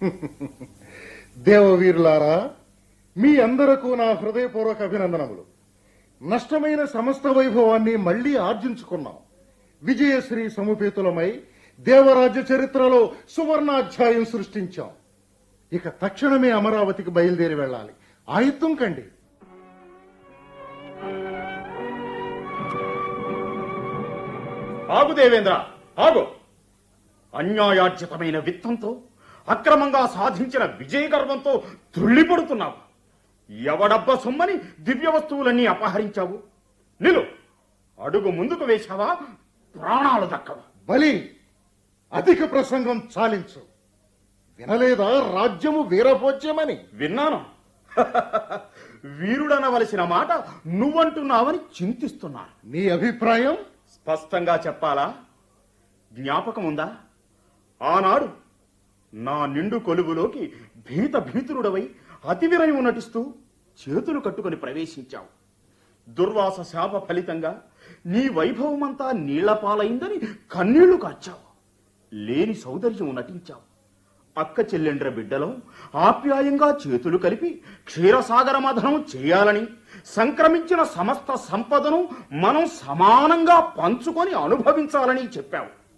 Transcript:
దేవవీరులారా మీ అందరకు నా హృదయపూర్వక అభినందనములు నష్టమైన సమస్త వైభవాన్ని మళ్లీ ఆర్జించుకున్నాం విజయశ్రీ సముపేతులమై దేవరాజ్య చరిత్రలో సువర్ణాధ్యాయం సృష్టించాం ఇక తక్షణమే అమరావతికి బయలుదేరి వెళ్ళాలి ఆయుత్తం కండి ఆగు దేవేంద్ర ఆగు అన్యాయార్జితమైన విత్తంతో అక్రమంగా సాధించిన విజయ గర్వంతో తుళ్ళిపడుతున్నావు ఎవడబ్బ సొమ్మని దివ్య వస్తువులన్నీ అపహరించావు నిలు అడుగు ముందుకు వేశావా ప్రాణాలు దక్కవా బలి అధిక ప్రసంగం చాలించు వినలేదా రాజ్యము వీరభోజ్యమని విన్నాను వీరుడనవలసిన మాట నువ్వంటున్నావని చింతిస్తున్నాను నీ అభిప్రాయం స్పష్టంగా చెప్పాలా జ్ఞాపకం ఉందా ఆనాడు నా నిండు కొలువులోకి భీత భీతురుడవై అతి వినయము నటిస్తూ చేతులు కట్టుకొని ప్రవేశించావు దుర్వాస శాప ఫలితంగా నీ వైభవమంతా నీళ్లపాలైందని కన్నీళ్లు కార్చావు లేని సౌందర్యం నటించావు అక్క చెల్లెండ్ర బిడ్డలో ఆప్యాయంగా చేతులు కలిపి క్షీరసాగర మధనం చేయాలని సంక్రమించిన సమస్త సంపదను మనం సమానంగా పంచుకొని అనుభవించాలని చెప్పావు